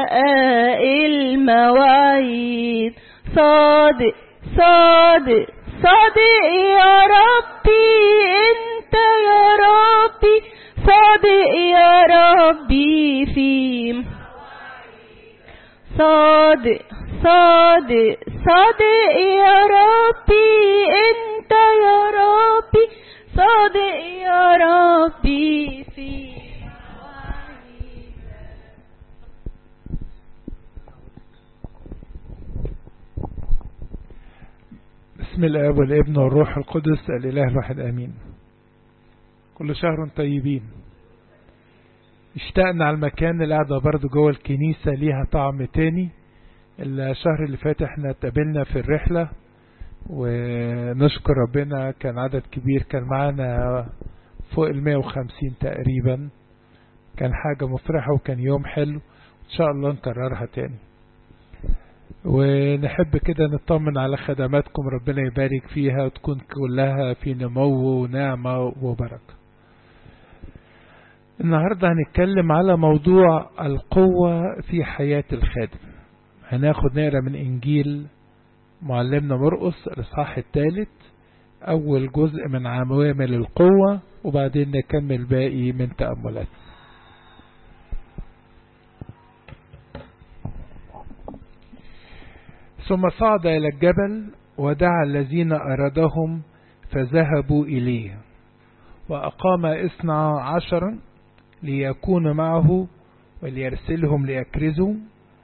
المواعيد صادق صادق صادق يا ربي انت يا ربي صادق يا ربي في صادق صادق صادق يا ربي انت يا ربي صادق يا ربي في بسم الآب والابن والروح القدس الإله الواحد آمين كل شهر وانتم طيبين اشتقنا على المكان اللي قاعدة برضه جوه الكنيسة ليها طعم تاني الشهر اللي فات احنا اتقابلنا في الرحلة ونشكر ربنا كان عدد كبير كان معانا فوق ال 150 تقريبا كان حاجة مفرحة وكان يوم حلو ان شاء الله نكررها تاني ونحب كده نطمن على خدماتكم ربنا يبارك فيها وتكون كلها في نمو ونعمة وبركة النهاردة هنتكلم على موضوع القوة في حياة الخادم هناخد نقرا من إنجيل معلمنا مرقس الإصحاح الثالث أول جزء من عوامل القوة وبعدين نكمل باقي من تأملات ثم صعد إلى الجبل ودعا الذين أرادهم فذهبوا إليه وأقام إثنى عشر ليكون معه وليرسلهم ليكرزوا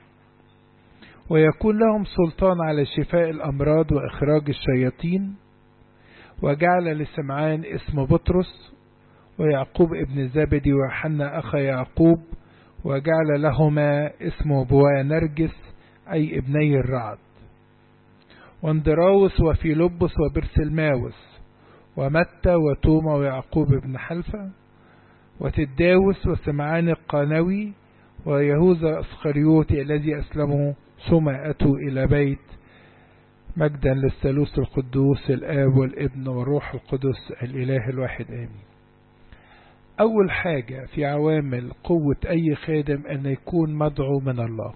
ويكون لهم سلطان على شفاء الأمراض وإخراج الشياطين وجعل لسمعان اسم بطرس ويعقوب ابن زبدي وحنا أخا يعقوب وجعل لهما اسم بوانرجس أي ابني الرعد واندراوس وفيلبس وبرسلماوس ومتى وتوما ويعقوب بن حلفة وتداوس وسمعان القانوي ويهوذا اسخريوتي الذي أسلمه ثم أتوا إلى بيت مجدا للثالوث القدوس الآب والابن والروح القدس الإله الواحد آمين أول حاجة في عوامل قوة أي خادم أن يكون مدعو من الله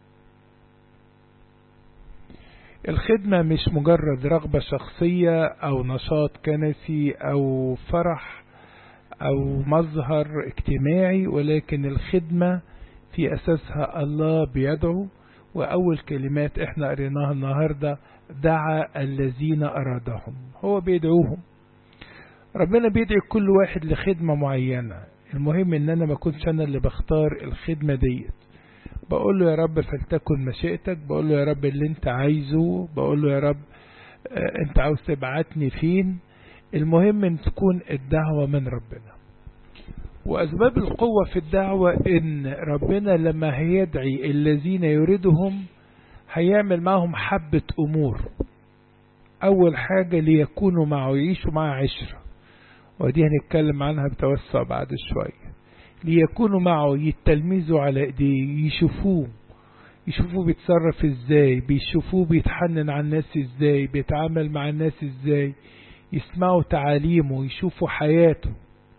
الخدمة مش مجرد رغبة شخصية أو نشاط كنسي أو فرح أو مظهر اجتماعي ولكن الخدمة في أساسها الله بيدعو وأول كلمات احنا قريناها النهاردة دعا الذين أرادهم هو بيدعوهم ربنا بيدعي كل واحد لخدمة معينة المهم ان انا ما كنتش انا اللي بختار الخدمة ديت بقول له يا رب فلتكن مشيئتك بقول له يا رب اللي انت عايزه بقول له يا رب اه انت عاوز تبعتني فين المهم ان تكون الدعوة من ربنا وأسباب القوة في الدعوة إن ربنا لما هيدعي الذين يريدهم هيعمل معهم حبة أمور أول حاجة ليكونوا معه يعيشوا معه عشرة ودي هنتكلم عنها بتوسع بعد شوية ليكونوا معه يتلمذوا على ايديه يشوفوه يشوفوه بيتصرف ازاي بيشوفوه بيتحنن على الناس ازاي بيتعامل مع الناس ازاي يسمعوا تعاليمه يشوفوا حياته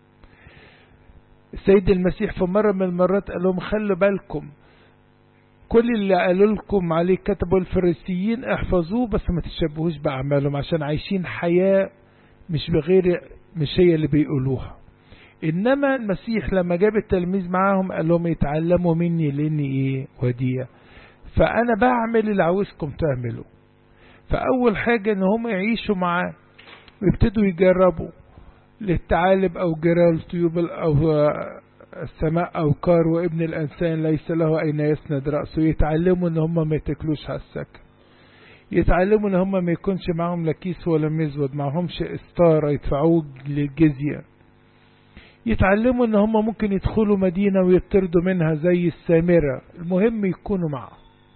السيد المسيح في مرة من المرات قال لهم خلوا بالكم كل اللي قالوا لكم عليه كتبوا الفريسيين احفظوه بس ما تشبهوش بأعمالهم عشان عايشين حياة مش بغير مش هي اللي بيقولوها إنما المسيح لما جاب التلميذ معاهم قال لهم يتعلموا مني لأني إيه ودية فأنا بعمل اللي عاوزكم تعملوا فأول حاجة إن هم يعيشوا معاه ويبتدوا يجربوا للثعالب أو جرال طيوب أو السماء أو كار وابن الإنسان ليس له أين يسند رأسه يتعلموا إن هم ما يتكلوش على السكن يتعلموا إن هم ما يكونش معهم لا كيس ولا مزود معهمش استارة يدفعوه للجزية يتعلموا إن هم ممكن يدخلوا مدينة ويطردوا منها زي السامرة المهم يكونوا معه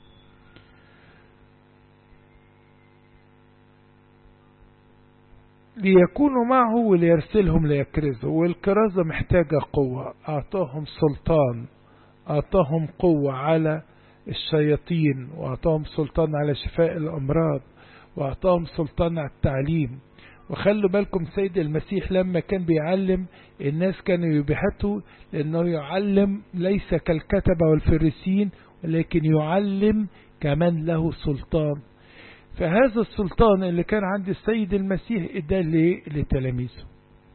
ليكونوا معه وليرسلهم ليكرزوا والكرازة محتاجة قوة أعطاهم سلطان أعطاهم قوة على الشياطين وأعطاهم سلطان على شفاء الأمراض وأعطاهم سلطان على التعليم وخلوا بالكم سيد المسيح لما كان بيعلم الناس كانوا يبحثوا لأنه يعلم ليس كالكتبة والفريسين لكن يعلم كمان له سلطان فهذا السلطان اللي كان عند السيد المسيح اداه لتلاميذه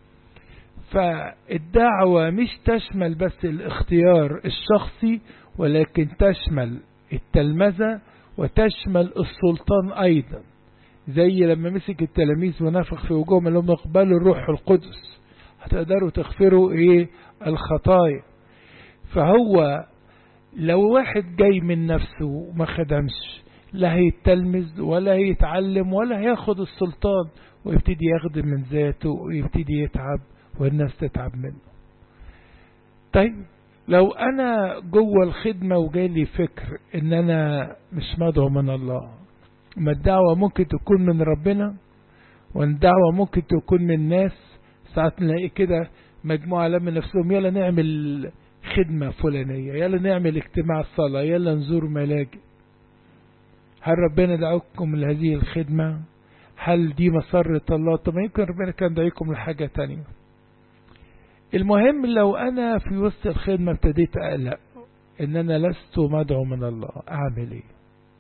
فالدعوة مش تشمل بس الاختيار الشخصي ولكن تشمل التلمذة وتشمل السلطان أيضا زي لما مسك التلاميذ ونفخ في وجوههم اللي هم اقبلوا الروح القدس هتقدروا تغفروا ايه الخطايا فهو لو واحد جاي من نفسه وما خدمش لا هيتلمذ ولا هيتعلم ولا هياخد السلطان ويبتدي يخدم من ذاته ويبتدي يتعب والناس تتعب منه طيب لو انا جوه الخدمة وجالي فكر ان انا مش مدعو من الله ما الدعوة ممكن تكون من ربنا والدعوة ممكن تكون من ناس ساعات نلاقي كده مجموعة لما نفسهم يلا نعمل خدمة فلانية يلا نعمل اجتماع صلاة يلا نزور ملاجئ هل ربنا دعوكم لهذه الخدمة هل دي مسرة الله طب ما يمكن ربنا كان دعيكم لحاجة تانية المهم لو أنا في وسط الخدمة ابتديت أقلق إن أنا لست مدعو من الله أعمل إيه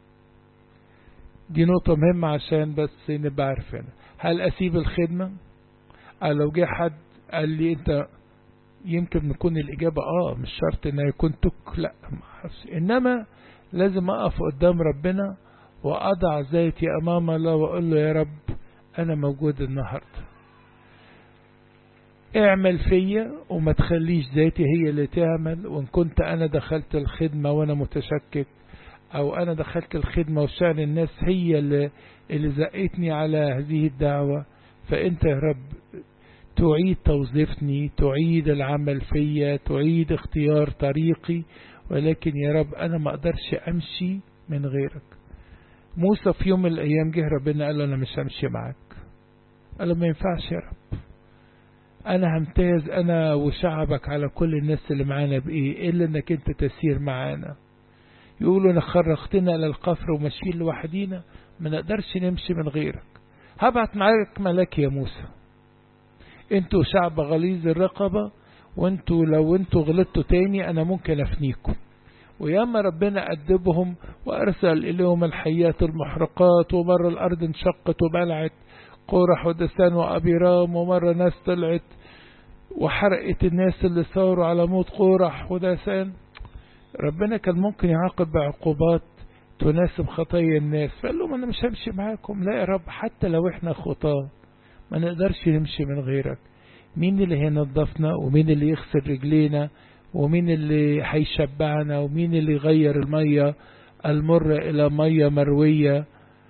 دي نقطة مهمة عشان بس نبقى عارفين هل أسيب الخدمة أو لو جه حد قال لي أنت يمكن نكون الإجابة آه مش شرط إنها يكون تك لا إنما لازم أقف قدام ربنا وأضع ذاتي أمام الله وأقول له يا رب أنا موجود النهاردة اعمل فيا وما تخليش ذاتي هي اللي تعمل وإن كنت أنا دخلت الخدمة وأنا متشكك أو أنا دخلت الخدمة وشأن الناس هي اللي, اللي زقتني على هذه الدعوة فأنت يا رب تعيد توظيفني تعيد العمل فيا تعيد اختيار طريقي ولكن يا رب أنا ما أقدرش أمشي من غيرك موسى في يوم من الأيام جه ربنا قال له أنا مش همشي معاك قال له ما ينفعش يا رب أنا همتاز أنا وشعبك على كل الناس اللي معانا بإيه إلا أنك أنت تسير معانا يقولوا أنا خرجتنا إلى القفر وماشيين لوحدينا ما نقدرش نمشي من غيرك هبعت معاك ملاك يا موسى انتوا شعب غليظ الرقبة وانتوا لو انتوا غلطتوا تاني انا ممكن افنيكم وياما ربنا أدبهم وأرسل إليهم الحيات المحرقات ومرة الأرض انشقت وبلعت قورح ودسان وأبيرام ومرة ناس طلعت وحرقت الناس اللي صاروا على موت قورح ودسان ربنا كان ممكن يعاقب بعقوبات تناسب خطايا الناس فقال لهم أنا مش همشي معاكم لا يا رب حتى لو احنا خطاه ما نقدرش نمشي من غيرك مين اللي هينظفنا ومين اللي يغسل رجلينا ومين اللي هيشبعنا ومين اللي يغير المية المرة إلى مية مروية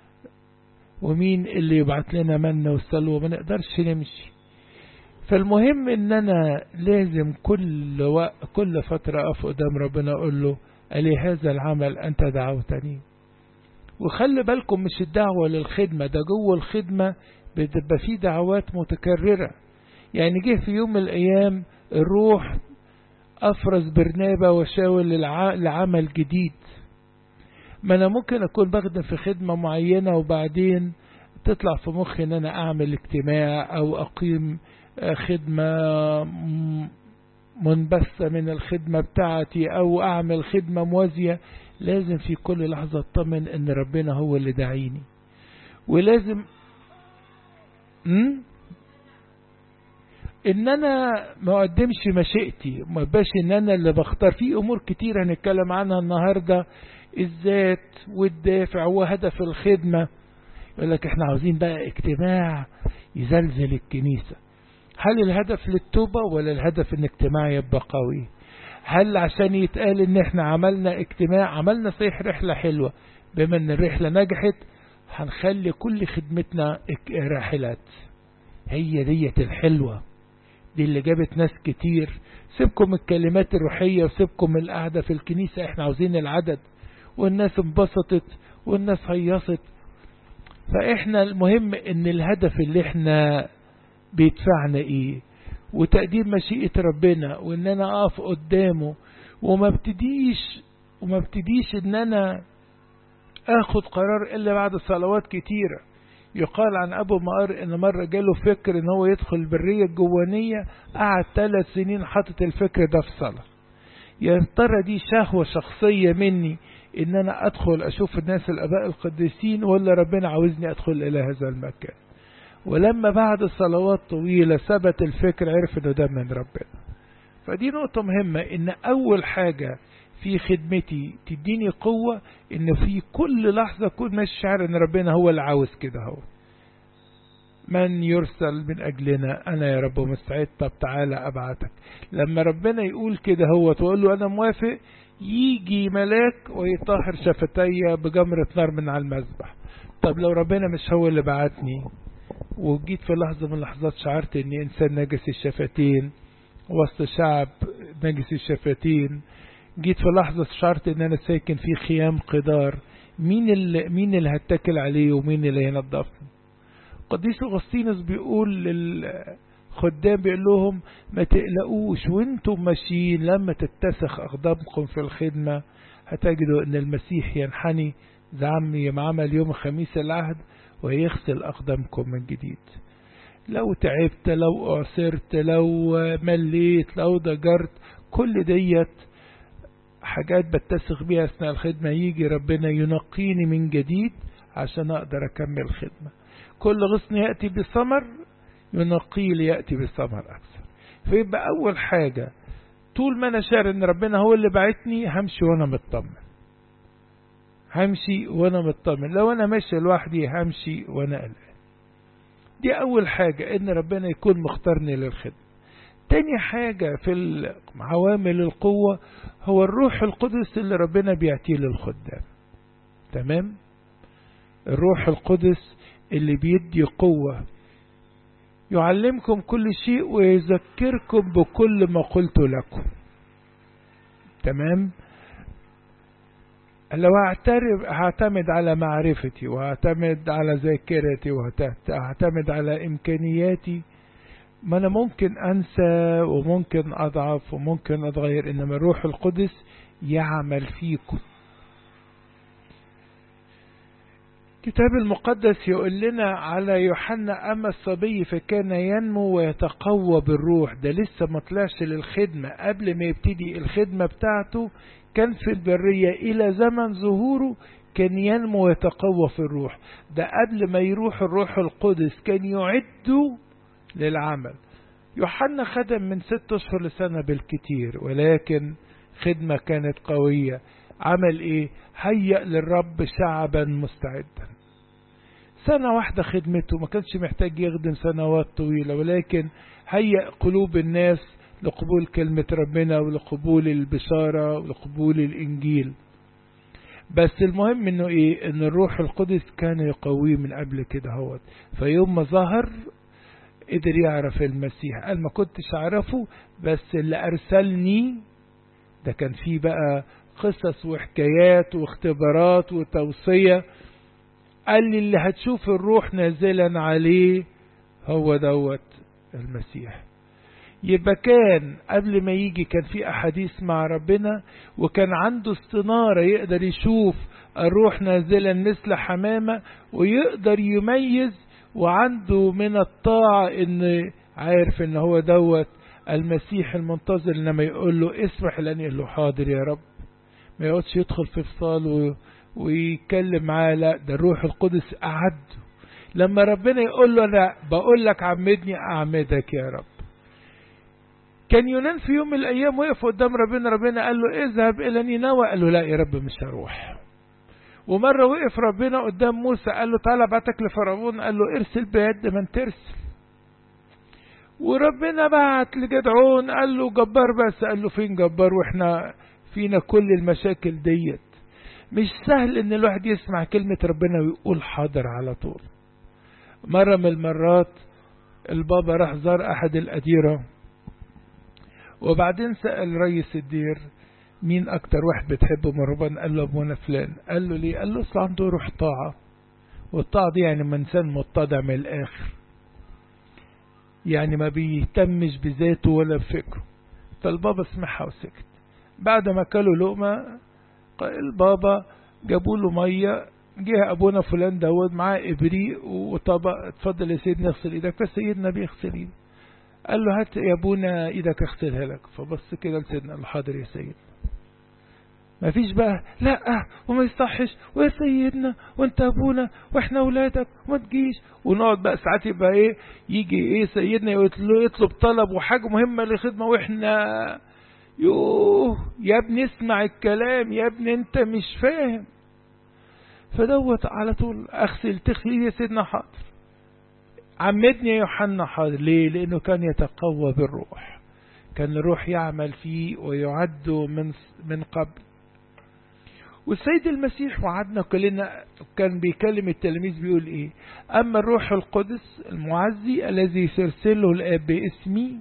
ومين اللي يبعت لنا منة وسلوى ما نقدرش نمشي فالمهم ان انا لازم كل وقت كل فترة اقف قدام ربنا اقول له الي هذا العمل انت دعوتني وخلي بالكم مش الدعوة للخدمة ده جوه الخدمة بتبقى فيه دعوات متكررة يعني جه في يوم من الأيام الروح أفرز برنابة وشاول لعمل جديد ما أنا ممكن أكون بخدم في خدمة معينة وبعدين تطلع في مخي أن أنا أعمل اجتماع أو أقيم خدمة منبثة من الخدمة بتاعتي أو أعمل خدمة موازية لازم في كل لحظة اطمن أن ربنا هو اللي دعيني ولازم ان انا ما اقدمش مشيئتي ما باش ان انا اللي بختار في امور كتير هنتكلم عنها النهاردة الذات والدافع وهدف الخدمة يقول لك احنا عاوزين بقى اجتماع يزلزل الكنيسة هل الهدف للتوبة ولا الهدف ان اجتماع يبقى قوي هل عشان يتقال ان احنا عملنا اجتماع عملنا صحيح رحلة حلوة بما ان الرحلة نجحت هنخلي كل خدمتنا راحلات هي ديت الحلوة دي اللي جابت ناس كتير سيبكم الكلمات الروحية وسيبكم القعدة في الكنيسة احنا عاوزين العدد والناس انبسطت والناس هيصت فاحنا المهم ان الهدف اللي احنا بيدفعنا ايه وتقديم مشيئة ربنا وان انا اقف قدامه وما ابتديش وما ابتديش ان انا اخد قرار الا بعد صلوات كتيرة يقال عن ابو مقر ان مرة جاله فكر ان هو يدخل البرية الجوانية قعد ثلاث سنين حاطط الفكر ده في صلاة يا ترى دي شهوة شخصية مني ان انا ادخل اشوف الناس الاباء القديسين ولا ربنا عاوزني ادخل الى هذا المكان ولما بعد صلوات طويلة ثبت الفكر عرف انه ده من ربنا فدي نقطة مهمة ان اول حاجة في خدمتي تديني قوة ان في كل لحظة اكون ماشي شعر ان ربنا هو اللي عاوز كده هو من يرسل من أجلنا أنا يا رب مستعد طب تعالى أبعتك لما ربنا يقول كده هو تقول له أنا موافق يجي ملاك ويطهر شفتي بجمرة نار من على المذبح طب لو ربنا مش هو اللي بعتني وجيت في لحظة من اللحظات شعرت اني انسان نجس الشفتين وسط شعب نجس الشفتين جيت في لحظة شعرت ان انا ساكن في خيام قدار مين اللي, مين اللي هتكل عليه ومين اللي هينضفني قديس أغسطينوس بيقول للخدام بيقول لهم ما تقلقوش وانتم ماشيين لما تتسخ أقدامكم في الخدمة هتجدوا ان المسيح ينحني زعمي ما عمل يوم خميس العهد ويغسل أقدامكم من جديد لو تعبت لو أعسرت لو مليت لو ضجرت كل ديت حاجات بتسخ بيها أثناء الخدمة يجي ربنا ينقيني من جديد عشان أقدر أكمل خدمة كل غصن يأتي بثمر ينقي ليأتي بثمر أكثر فيبقى أول حاجة طول ما أنا شاعر إن ربنا هو اللي بعتني همشي وأنا مطمن همشي وأنا مطمن لو أنا ماشي لوحدي همشي وأنا قلقان دي أول حاجة إن ربنا يكون مختارني للخدمة تاني حاجة في عوامل القوة هو الروح القدس اللي ربنا بيعطيه للخدام تمام الروح القدس اللي بيدي قوة يعلمكم كل شيء ويذكركم بكل ما قلت لكم تمام لو هعتمد على معرفتي وهعتمد على ذاكرتي وهعتمد على إمكانياتي ما أنا ممكن أنسى وممكن أضعف وممكن أتغير إنما الروح القدس يعمل فيكم الكتاب المقدس يقول لنا على يوحنا أما الصبي فكان ينمو ويتقوى بالروح ده لسه ما طلعش للخدمة قبل ما يبتدي الخدمة بتاعته كان في البرية إلى زمن ظهوره كان ينمو ويتقوى في الروح ده قبل ما يروح الروح القدس كان يعده للعمل يوحنا خدم من ست أشهر لسنة بالكتير ولكن خدمة كانت قوية عمل ايه هيأ للرب شعبا مستعدا سنة واحدة خدمته ما كانش محتاج يخدم سنوات طويلة ولكن هيأ قلوب الناس لقبول كلمة ربنا ولقبول البشارة ولقبول الإنجيل بس المهم انه ايه ان الروح القدس كان يقويه من قبل كده هوت فيوم ما ظهر قدر يعرف المسيح قال ما كنتش اعرفه بس اللي ارسلني ده كان فيه بقى قصص وحكايات واختبارات وتوصية قال لي اللي هتشوف الروح نازلا عليه هو دوت المسيح يبقى كان قبل ما يجي كان في أحاديث مع ربنا وكان عنده استنارة يقدر يشوف الروح نازلا مثل حمامة ويقدر يميز وعنده من الطاعة ان عارف ان هو دوت المسيح المنتظر لما يقول له اسمح لأن يقول له حاضر يا رب ما يقعدش يدخل في فصال و... ويتكلم معاه لا ده الروح القدس أعده لما ربنا يقول له أنا بقول لك عمدني أعمدك يا رب كان يونان في يوم من الأيام وقف قدام ربنا ربنا قال له اذهب إلى نينوى قال له لا يا رب مش هروح ومرة وقف ربنا قدام موسى قال له تعالى ابعتك لفرعون قال له ارسل بيد من ترسل وربنا بعت لجدعون قال له جبار بس قال له فين جبار واحنا فينا كل المشاكل ديت مش سهل ان الواحد يسمع كلمة ربنا ويقول حاضر على طول مرة من المرات البابا راح زار احد الاديرة وبعدين سأل رئيس الدير مين اكتر واحد بتحبه من ربنا قال له ابونا فلان قال له ليه قال له اصل عنده روح طاعة والطاعة دي يعني انسان متضع من الاخر يعني ما بيهتمش بذاته ولا بفكره فالبابا سمعها وسكت بعد ما كلوا لقمة البابا جابوا له مية جه ابونا فلان دوت معاه ابريق وطبق اتفضل يا سيدنا اغسل ايدك فسيدنا بيغسل ايده قال له هات يا ابونا ايدك اغسلها لك فبص كده لسيدنا قال حاضر يا سيد ما فيش بقى لا وما يصحش ويا سيدنا وانت ابونا واحنا اولادك وما تجيش ونقعد بقى ساعات يبقى ايه يجي ايه سيدنا يطلب طلب وحاجه مهمه للخدمه واحنا يوه يا ابني اسمع الكلام يا ابني انت مش فاهم فدوت على طول اغسل تغسل يا سيدنا حاضر عمدني يا يوحنا حاضر ليه لانه كان يتقوى بالروح كان الروح يعمل فيه ويعد من من قبل والسيد المسيح وعدنا كلنا كان بيكلم التلاميذ بيقول ايه اما الروح القدس المعزي الذي سرسله الاب باسمي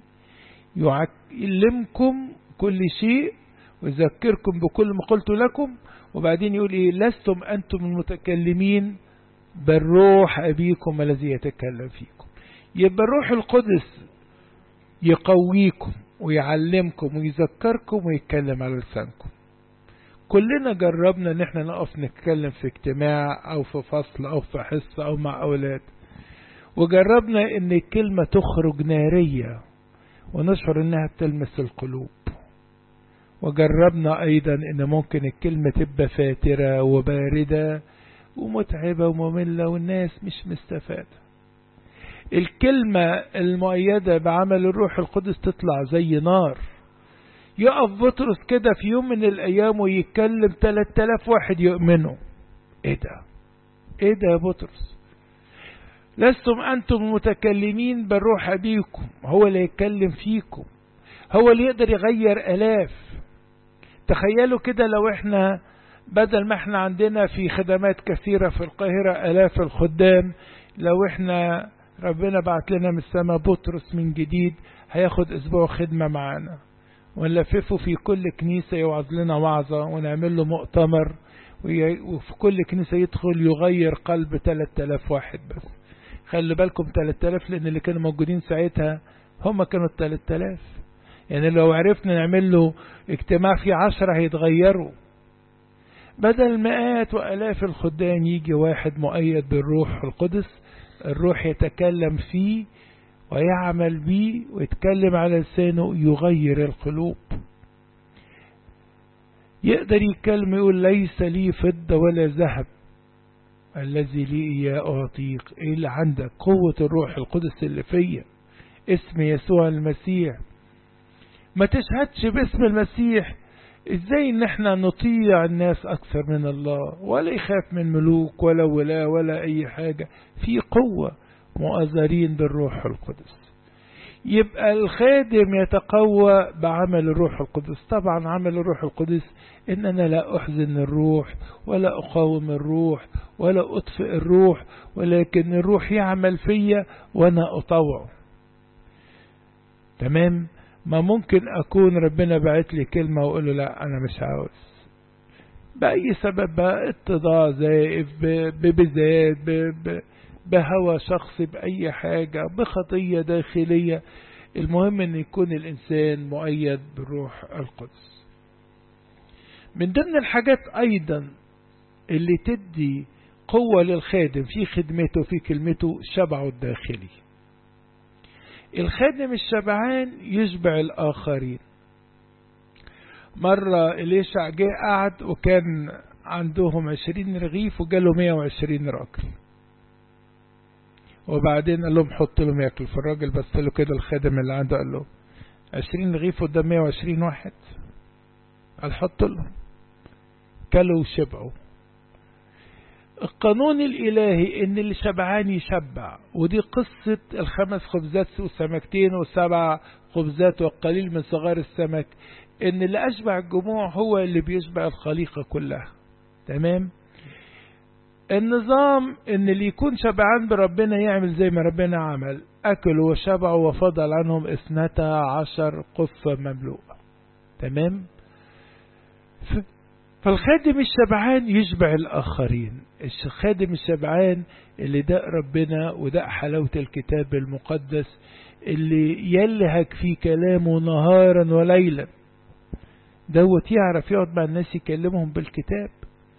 يعلمكم كل شيء ويذكركم بكل ما قلت لكم وبعدين يقول ايه لستم انتم المتكلمين بل روح ابيكم الذي يتكلم فيكم يبقى الروح القدس يقويكم ويعلمكم ويذكركم ويتكلم على لسانكم كلنا جربنا ان احنا نقف نتكلم في اجتماع او في فصل او في حصة او مع اولاد وجربنا ان الكلمة تخرج نارية ونشعر انها بتلمس القلوب وجربنا ايضا ان ممكن الكلمة تبقى فاترة وباردة ومتعبة ومملة والناس مش مستفادة الكلمة المؤيدة بعمل الروح القدس تطلع زي نار يقف بطرس كده في يوم من الأيام ويتكلم 3000 واحد يؤمنوا ايه ده ايه ده يا بطرس لستم أنتم متكلمين بالروح أبيكم هو اللي يتكلم فيكم هو اللي يقدر يغير ألاف تخيلوا كده لو احنا بدل ما احنا عندنا في خدمات كثيرة في القاهرة ألاف الخدام لو احنا ربنا بعت لنا من السماء بطرس من جديد هياخد اسبوع خدمة معانا ونلففه في كل كنيسة يوعظ لنا وعظة ونعمل له مؤتمر وفي كل كنيسة يدخل يغير قلب 3000 واحد بس خلي بالكم 3000 لأن اللي كانوا موجودين ساعتها هم كانوا 3000 يعني لو عرفنا نعمل له اجتماع فيه عشرة هيتغيروا بدل مئات وألاف الخدام يجي واحد مؤيد بالروح القدس الروح يتكلم فيه ويعمل به ويتكلم على لسانه يغير القلوب يقدر يتكلم يقول ليس لي فضة ولا ذهب الذي لي إياه أعطيك إيه اللي عندك قوة الروح القدس اللي فيا اسم يسوع المسيح ما تشهدش باسم المسيح ازاي ان احنا نطيع الناس اكثر من الله ولا يخاف من ملوك ولا ولا ولا اي حاجة في قوة مؤذرين بالروح القدس يبقى الخادم يتقوى بعمل الروح القدس طبعا عمل الروح القدس ان انا لا احزن الروح ولا اقاوم الروح ولا اطفئ الروح ولكن الروح يعمل فيا وانا اطوعه تمام ما ممكن أكون ربنا بعت لي كلمة وأقول له لا أنا مش عاوز بأي سبب بقى اتضاع زائف ببذات بهوى شخصي بأي حاجة بخطية داخلية المهم أن يكون الإنسان مؤيد بالروح القدس من ضمن الحاجات أيضا اللي تدي قوة للخادم في خدمته في كلمته شبعه الداخلي الخادم الشبعان يشبع الآخرين مرة إليشع جه قعد وكان عندهم عشرين رغيف وجاله مية وعشرين راجل وبعدين قال لهم حط لهم ياكل فالراجل بس له كده الخادم اللي عنده قال له عشرين رغيف قدام مية وعشرين واحد قال حط لهم كلوا وشبعوا القانون الإلهي إن اللي شبعان يشبع ودي قصة الخمس خبزات وسمكتين وسبع خبزات والقليل من صغار السمك إن اللي أشبع الجموع هو اللي بيشبع الخليقة كلها تمام النظام إن اللي يكون شبعان بربنا يعمل زي ما ربنا عمل أكلوا وشبعوا وفضل عنهم اثنتا عشر قصة مملوءة تمام فالخادم الشبعان يشبع الآخرين الخادم الشبعان اللي داق ربنا وداق حلاوة الكتاب المقدس اللي يلهج في كلامه نهارا وليلا دوت يعرف يقعد مع الناس يكلمهم بالكتاب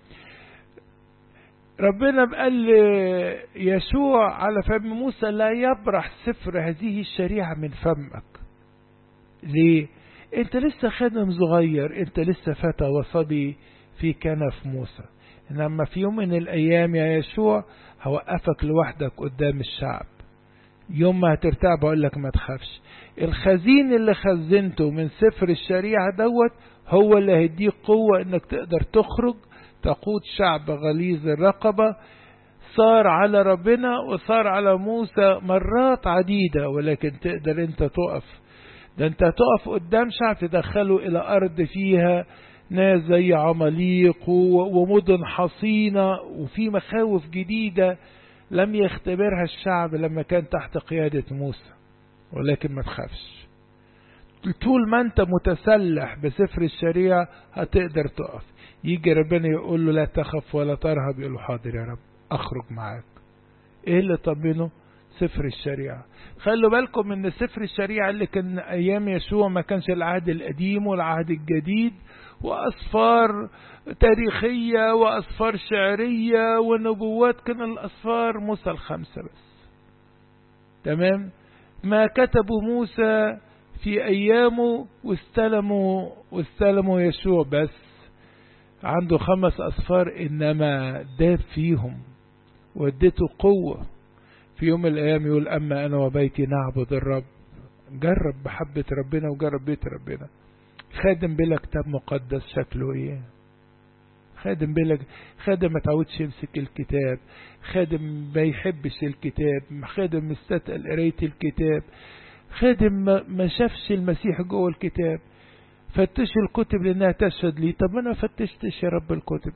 ربنا قال يسوع على فم موسى لا يبرح سفر هذه الشريعة من فمك ليه انت لسه خادم صغير انت لسه فتى وصبي في كنف موسى انما في يوم من الايام يا يشوع هوقفك لوحدك قدام الشعب يوم ما هترتاع بقول لك ما تخافش الخزين اللي خزنته من سفر الشريعة دوت هو اللي هيديك قوة انك تقدر تخرج تقود شعب غليظ الرقبة صار على ربنا وصار على موسى مرات عديدة ولكن تقدر انت تقف ده انت تقف قدام شعب تدخله الى ارض فيها ناس زي عماليق ومدن حصينة وفي مخاوف جديدة لم يختبرها الشعب لما كان تحت قيادة موسى ولكن ما تخافش طول ما انت متسلح بسفر الشريعة هتقدر تقف يجي ربنا يقول له لا تخف ولا ترهب يقول له حاضر يا رب اخرج معاك ايه اللي طمنه سفر الشريعة خلوا بالكم ان سفر الشريعة اللي كان ايام يسوع ما كانش العهد القديم والعهد الجديد وأصفار تاريخية وأصفار شعرية ونبوات كان الأصفار موسى الخمسة بس تمام ما كتبوا موسى في أيامه واستلموا واستلموا يسوع بس عنده خمس أصفار إنما داب فيهم واديته قوة في يوم من الأيام يقول أما أنا وبيتي نعبد الرب جرب محبة ربنا وجرب بيت ربنا خادم بلا كتاب مقدس شكله ايه خادم بلا خادم ما تعودش يمسك الكتاب خادم ما يحبش الكتاب خادم مستثقل قرايه الكتاب خادم ما شافش المسيح جوه الكتاب فتش الكتب لانها تشهد لي طب انا فتشتش يا رب الكتب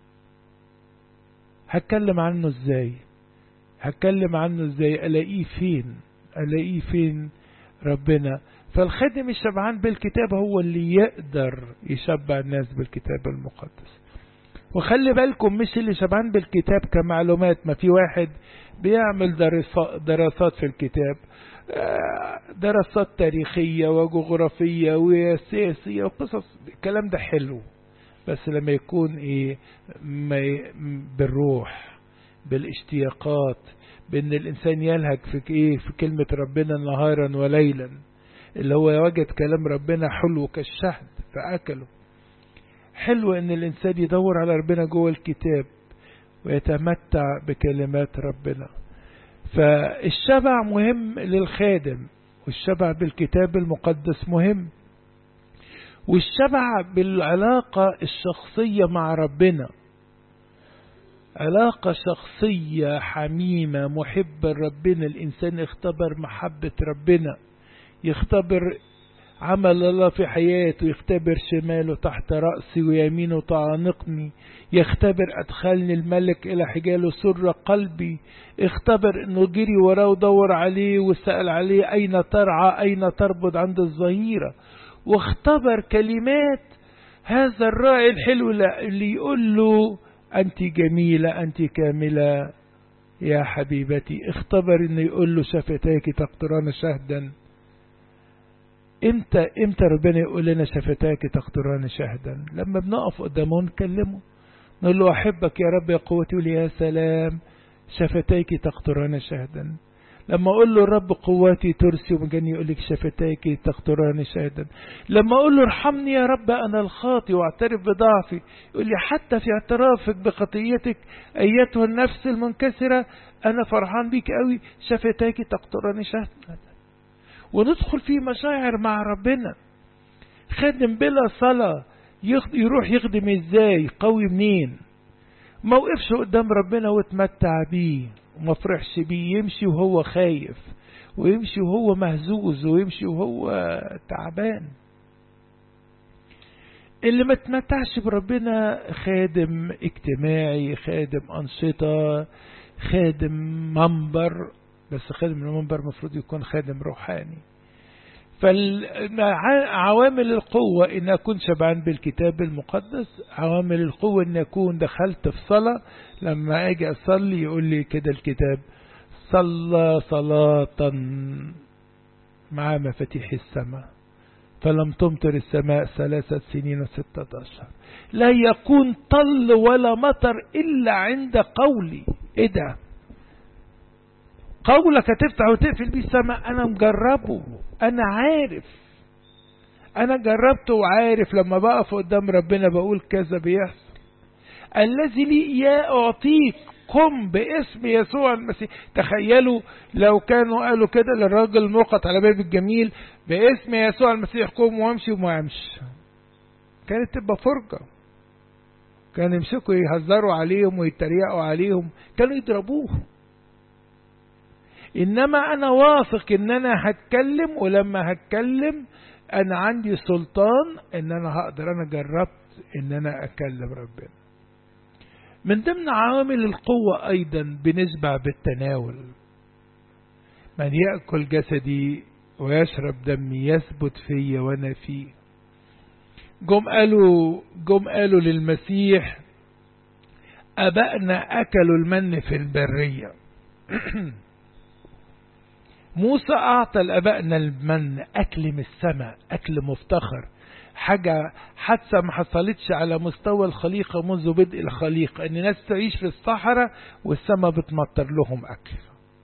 هتكلم عنه ازاي هتكلم عنه ازاي الاقيه فين الاقيه فين ربنا فالخادم الشبعان بالكتاب هو اللي يقدر يشبع الناس بالكتاب المقدس وخلي بالكم مش اللي شبعان بالكتاب كمعلومات ما في واحد بيعمل دراسات في الكتاب دراسات تاريخية وجغرافية وسياسية وقصص الكلام ده حلو بس لما يكون ايه بالروح بالاشتياقات بان الانسان يلهج في ايه في كلمة ربنا نهارا وليلا اللي هو وجد كلام ربنا حلو كالشهد فأكله حلو ان الانسان يدور على ربنا جوه الكتاب ويتمتع بكلمات ربنا فالشبع مهم للخادم والشبع بالكتاب المقدس مهم والشبع بالعلاقة الشخصية مع ربنا علاقة شخصية حميمة محبة ربنا الإنسان اختبر محبة ربنا يختبر عمل الله في حياته يختبر شماله تحت رأسي ويمينه تعانقني يختبر أدخلني الملك إلى حجاله سر قلبي اختبر أنه جري وراه ودور عليه وسأل عليه أين ترعى أين تربض عند الظهيرة واختبر كلمات هذا الراعي الحلو اللي يقول له أنت جميلة أنت كاملة يا حبيبتي اختبر أنه يقول له شفتاك تقطران شهدا امتى امتى ربنا يقول لنا شفتاك تقطران شهدا لما بنقف قدامه نكلمه نقول له احبك يا رب يا قوتي يقول يا سلام شفتيك تقطران شهدا لما اقول له الرب قوتي ترسي ومجاني يقول لك شفتيك تقطران شهدا لما اقول له ارحمني يا رب انا الخاطي واعترف بضعفي يقول لي حتى في اعترافك بخطيتك ايتها النفس المنكسره انا فرحان بيك قوي شفتيك تقطران شهدا وندخل في مشاعر مع ربنا خادم بلا صلاة يروح يخدم ازاي قوي منين ما وقفش قدام ربنا واتمتع بيه وما فرحش بيه يمشي وهو خايف ويمشي وهو مهزوز ويمشي وهو تعبان اللي ما تمتعش بربنا خادم اجتماعي خادم أنشطة خادم منبر بس خادم المنبر المفروض يكون خادم روحاني فعوامل القوة إن أكون شبعان بالكتاب المقدس عوامل القوة إن أكون دخلت في صلاة لما أجي أصلي يقول لي كده الكتاب صلى صلاة مع مفاتيح السماء فلم تمطر السماء ثلاثة سنين وستة أشهر لا يكون طل ولا مطر إلا عند قولي إيه ده قولك هتفتح وتقفل بيه السماء انا مجربه انا عارف انا جربت وعارف لما بقف قدام ربنا بقول كذا بيحصل الذي لي اياه اعطيك قم باسم يسوع المسيح تخيلوا لو كانوا قالوا كده للراجل الموقت على باب الجميل باسم يسوع المسيح قم وامشي وما يمشي كانت تبقى فرجة كانوا يمسكوا يهزروا عليهم ويتريقوا عليهم كانوا يضربوه انما انا واثق ان انا هتكلم ولما هتكلم انا عندي سلطان ان انا هقدر انا جربت ان انا اكلم ربنا من ضمن عوامل القوة ايضا بنسبع بالتناول من يأكل جسدي ويشرب دمي يثبت فيا وانا فيه جم قالوا جم قالوا للمسيح أبائنا أكلوا المن في البرية موسى أعطى لأبائنا المن أكل من السماء أكل مفتخر حاجة حادثة ما حصلتش على مستوى الخليقة منذ بدء الخليقة إن ناس تعيش في الصحراء والسماء بتمطر لهم أكل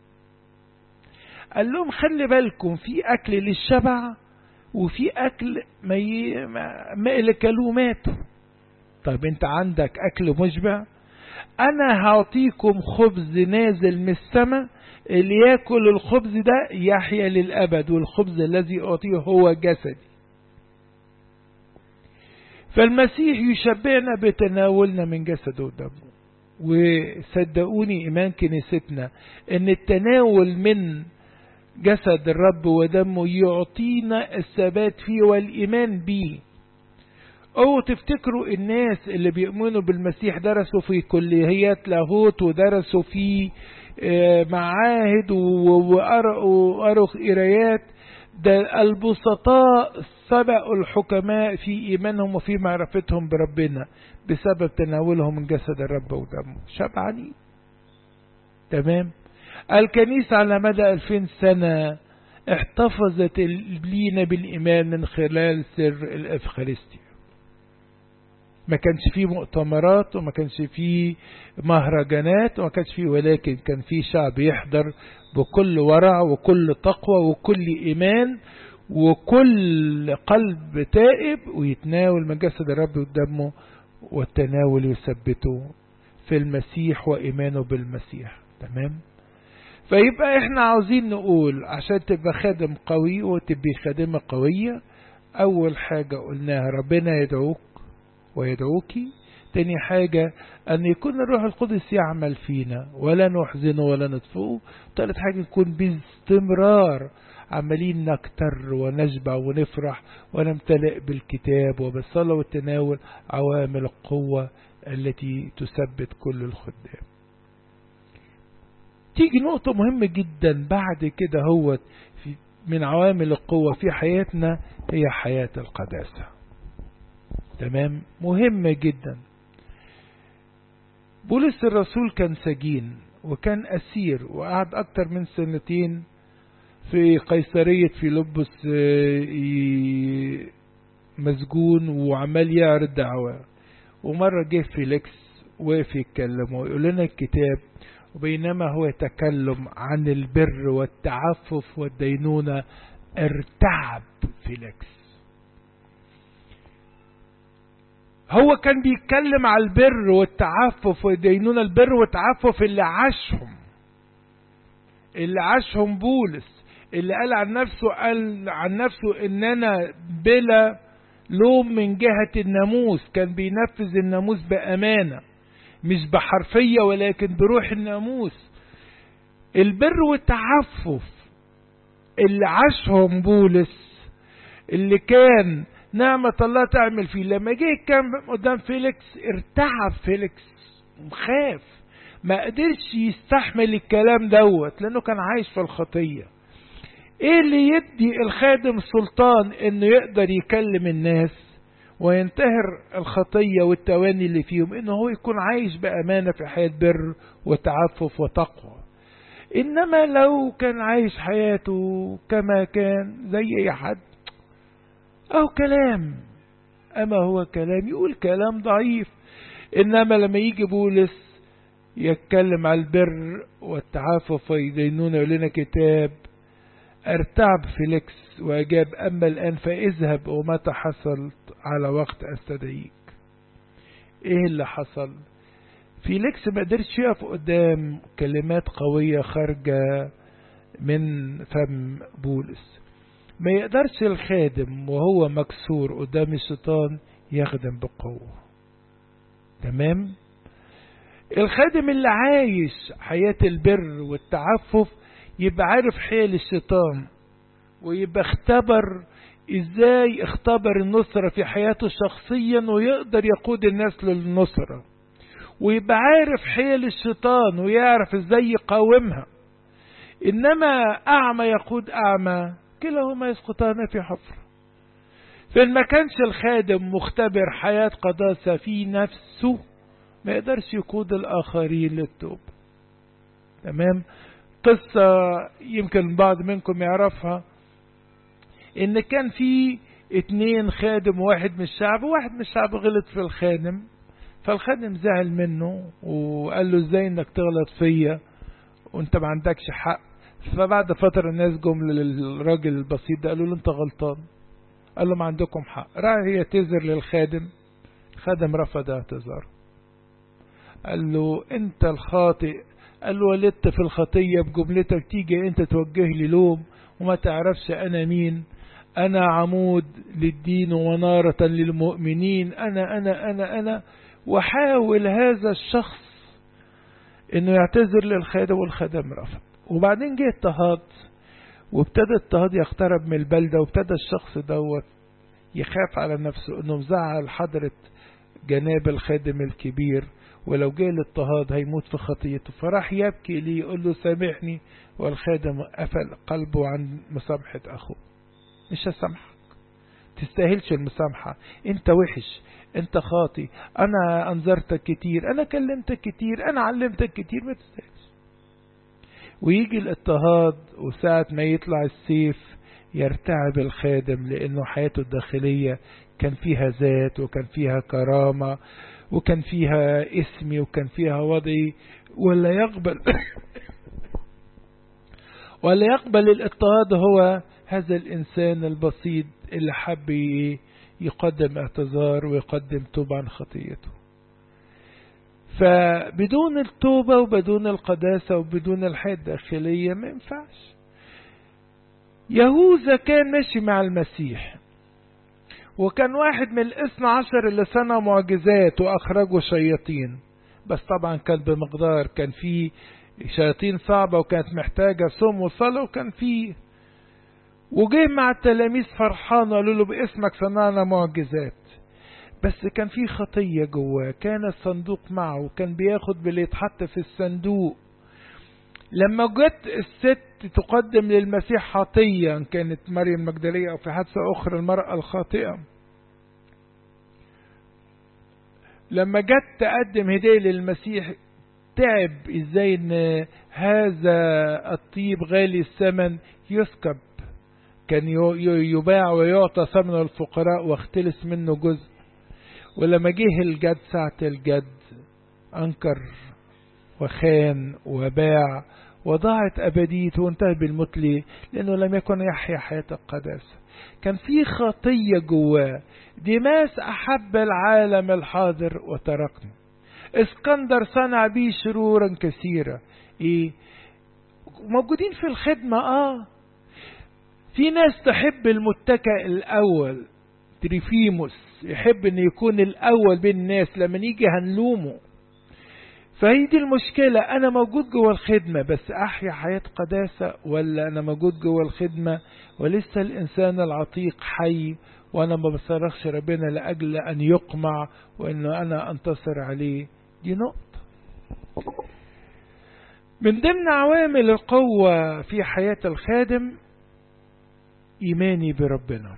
قال لهم خلي بالكم في أكل للشبع وفي أكل ما, ي... ما اللي كلوه ماتوا طيب أنت عندك أكل مشبع أنا هعطيكم خبز نازل من السماء اللي ياكل الخبز ده يحيا للأبد والخبز الذي أعطيه هو جسدي فالمسيح يشبهنا بتناولنا من جسده ودمه وصدقوني إيمان كنيستنا أن التناول من جسد الرب ودمه يعطينا الثبات فيه والإيمان به أو تفتكروا الناس اللي بيؤمنوا بالمسيح درسوا في كليات لاهوت ودرسوا في معاهد وقرأوا قرايات ده البسطاء سبقوا الحكماء في إيمانهم وفي معرفتهم بربنا بسبب تناولهم من جسد الرب ودمه شبعانين تمام الكنيسة على مدى ألفين سنة احتفظت لينا بالإيمان من خلال سر الأفخارستيا ما كانش فيه مؤتمرات وما كانش فيه مهرجانات وما كانش فيه ولكن كان فيه شعب يحضر بكل ورع وكل تقوى وكل إيمان وكل قلب تائب ويتناول من جسد الرب ودمه والتناول يثبته في المسيح وإيمانه بالمسيح تمام فيبقى احنا عاوزين نقول عشان تبقى خادم قوي وتبقى خادمة قوية أول حاجة قلناها ربنا يدعوك ويدعوكي تاني حاجة أن يكون الروح القدس يعمل فينا ولا نحزنه ولا نطفئه تالت حاجة نكون باستمرار عمالين نكتر ونشبع ونفرح ونمتلئ بالكتاب وبالصلاة والتناول عوامل القوة التي تثبت كل الخدام تيجي نقطة مهمة جدا بعد كده هو في من عوامل القوة في حياتنا هي حياة القداسة تمام مهمة جدا بولس الرسول كان سجين وكان أسير وقعد أكتر من سنتين في قيصرية فيلبس مسجون وعمال يعرض دعوة ومرة جه فيليكس وقف يتكلم ويقول لنا الكتاب وبينما هو يتكلم عن البر والتعفف والدينونة ارتعب فيليكس هو كان بيتكلم على البر والتعفف والدينونة البر والتعفف اللي عاشهم اللي عاشهم بولس اللي قال عن نفسه قال عن نفسه ان انا بلا لوم من جهة الناموس كان بينفذ الناموس بأمانة مش بحرفية ولكن بروح الناموس البر والتعفف اللي عاشهم بولس اللي كان نعمة الله تعمل فيه لما جه كان قدام فيليكس ارتعب فيليكس وخاف ما قدرش يستحمل الكلام دوت لانه كان عايش في الخطية ايه اللي يدي الخادم سلطان انه يقدر يكلم الناس وينتهر الخطية والتواني اللي فيهم انه هو يكون عايش بأمانة في حياة بر وتعفف وتقوى انما لو كان عايش حياته كما كان زي اي حد او كلام اما هو كلام يقول كلام ضعيف انما لما يجي بولس يتكلم على البر والتعافف ويدينون يقول لنا كتاب ارتعب فيليكس وأجاب أما الآن فاذهب ومتى حصلت على وقت أستدعيك إيه اللي حصل فيليكس ما قدرش يقف قدام كلمات قوية خارجة من فم بولس ما يقدرش الخادم وهو مكسور قدام الشيطان يخدم بقوة تمام الخادم اللي عايش حياة البر والتعفف يبقى عارف حيل الشيطان ويبقى اختبر ازاي اختبر النصرة في حياته شخصيا ويقدر يقود الناس للنصرة ويبقى عارف حيل الشيطان ويعرف ازاي يقاومها انما اعمى يقود اعمى كلاهما يسقطان في حفر فإن ما كانش الخادم مختبر حياة قداسة في نفسه ما يقدرش يقود الآخرين للتوبة تمام قصة يمكن بعض منكم يعرفها إن كان في اتنين خادم واحد من الشعب وواحد من الشعب غلط في الخادم فالخادم زعل منه وقال له ازاي انك تغلط فيا وانت ما عندكش حق فبعد فترة الناس جم للراجل البسيط ده قالوا له انت غلطان قال لهم عندكم حق راح يعتذر للخادم الخادم رفض اعتذاره قال له انت الخاطئ قال له ولدت في الخطية بجملتك تيجي انت توجه لي لوم وما تعرفش انا مين انا عمود للدين ونارة للمؤمنين انا انا انا انا وحاول هذا الشخص انه يعتذر للخادم والخادم رفض وبعدين جه اضطهاد وابتدى اضطهاد يقترب من البلدة وابتدى الشخص دوت يخاف على نفسه انه مزعل حضرة جناب الخادم الكبير ولو جه الاضطهاد هيموت في خطيته فراح يبكي ليه يقول له سامحني والخادم قفل قلبه عن مسامحة أخوه مش هسامحك تستاهلش المسامحة انت وحش انت خاطي انا انذرتك كتير انا كلمتك كتير انا علمتك كتير ما تستاهلش ويجي الاضطهاد وساعة ما يطلع السيف يرتعب الخادم لانه حياته الداخلية كان فيها ذات وكان فيها كرامة وكان فيها اسمي وكان فيها وضعي ولا يقبل ولا يقبل الاضطهاد هو هذا الإنسان البسيط اللي حب يقدم اعتذار ويقدم توبة عن خطيته فبدون التوبة وبدون القداسة وبدون الحياة الداخلية ما ينفعش يهوذا كان ماشي مع المسيح وكان واحد من الاثنى عشر اللي صنعوا معجزات واخرجوا شياطين بس طبعا كان بمقدار كان في شياطين صعبة وكانت محتاجة صوم وصلاة وكان في وجه مع التلاميذ فرحان وقالوا له باسمك صنعنا معجزات بس كان في خطية جواه كان الصندوق معه وكان بياخد باللي يتحط في الصندوق لما جت الست تقدم للمسيح خطية كانت مريم المجدلية أو في حادثة أخرى المرأة الخاطئة لما جت تقدم هدية للمسيح تعب ازاي ان هذا الطيب غالي الثمن يسكب كان يباع ويعطى ثمن الفقراء واختلس منه جزء ولما جه الجد ساعة الجد أنكر وخان وباع وضاعت أبديته وانتهى بالموت ليه؟ لأنه لم يكن يحيا حياة القداسة كان في خطية جواه ديماس أحب العالم الحاضر وتركني اسكندر صنع بي شرورا كثيرة ايه موجودين في الخدمة اه في ناس تحب المتكئ الأول تريفيموس يحب ان يكون الأول بين الناس لما نيجي هنلومه فهي دي المشكلة أنا موجود جوه الخدمة بس أحيا حياة قداسة ولا أنا موجود جوه الخدمة ولسه الإنسان العتيق حي وأنا ما بصرخش ربنا لأجل أن يقمع وأنه أنا أنتصر عليه دي نقطة من ضمن عوامل القوة في حياة الخادم إيماني بربنا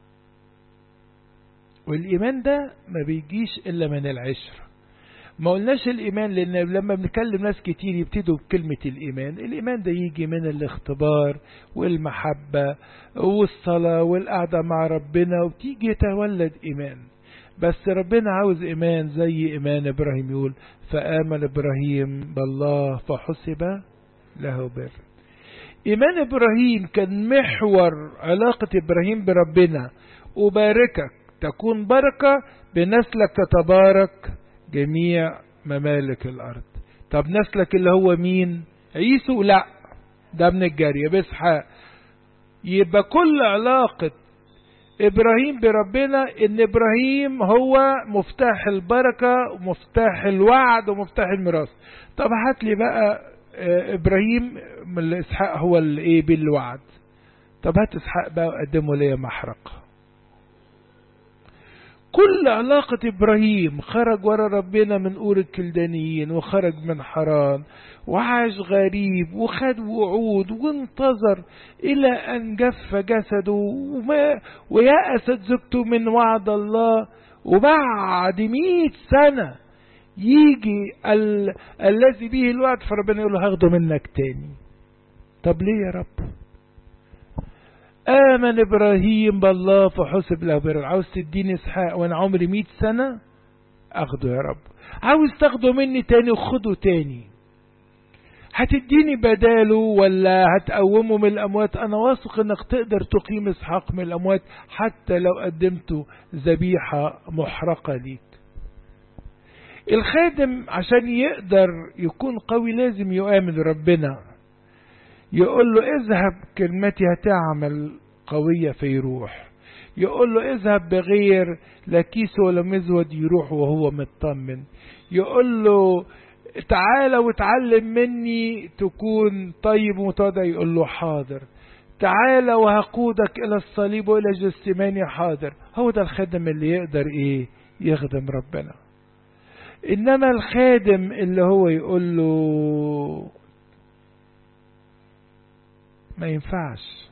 والإيمان ده ما بيجيش إلا من العشرة ما قلناش الإيمان لأن لما بنكلم ناس كتير يبتدوا بكلمة الإيمان الإيمان ده يجي من الاختبار والمحبة والصلاة والقعدة مع ربنا وتيجي يتولد إيمان بس ربنا عاوز إيمان زي إيمان إبراهيم يقول فآمن إبراهيم بالله فحسب له بر إيمان إبراهيم كان محور علاقة إبراهيم بربنا أباركك تكون بركة بنسلك تتبارك جميع ممالك الأرض طب نسلك اللي هو مين عيسو لا ده من الجارية بإسحاق يبقى كل علاقة إبراهيم بربنا إن إبراهيم هو مفتاح البركة ومفتاح الوعد ومفتاح الميراث طب هات لي بقى إبراهيم من إسحاق هو الإيه بالوعد طب هات إسحاق بقى وقدمه لي محرقة كل علاقة إبراهيم خرج ورا ربنا من أور الكلدانيين وخرج من حران وعاش غريب وخد وعود وانتظر إلى أن جف جسده وما ويأست زوجته من وعد الله وبعد مئة سنة يجي ال... الذي به الوعد فربنا يقول له هاخده منك تاني طب ليه يا رب آمن إبراهيم بالله فحسب له بر عاوز تديني إسحاق وأنا عمري مئة سنة أخده يا رب عاوز تاخده مني تاني وخده تاني هتديني بداله ولا هتقومه من الأموات أنا واثق أنك تقدر تقيم إسحاق من الأموات حتى لو قدمته ذبيحة محرقة ليك الخادم عشان يقدر يكون قوي لازم يؤمن ربنا يقول له اذهب كلمتي هتعمل قوية فيروح يقول له اذهب بغير لا كيس ولا مزود يروح وهو مطمن يقول له تعالى وتعلم مني تكون طيب ومتواضع يقول له حاضر تعالى وهقودك الى الصليب والى جسماني حاضر هو ده الخادم اللي يقدر ايه يخدم ربنا انما الخادم اللي هو يقول له ما ينفعش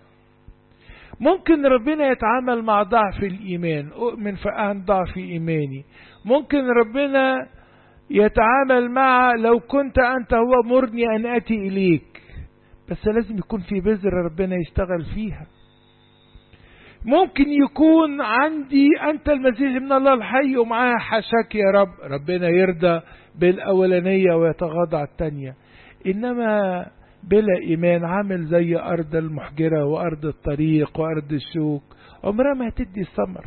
ممكن ربنا يتعامل مع ضعف الإيمان أؤمن فأهن ضعف إيماني ممكن ربنا يتعامل مع لو كنت أنت هو مرني أن أتي إليك بس لازم يكون في بذرة ربنا يشتغل فيها ممكن يكون عندي أنت المسيح من الله الحي ومعاه حشاك يا رب ربنا يرضى بالأولانية ويتغاضى على التانية إنما بلا إيمان عامل زي أرض المحجرة وأرض الطريق وأرض الشوك عمرها ما هتدي ثمر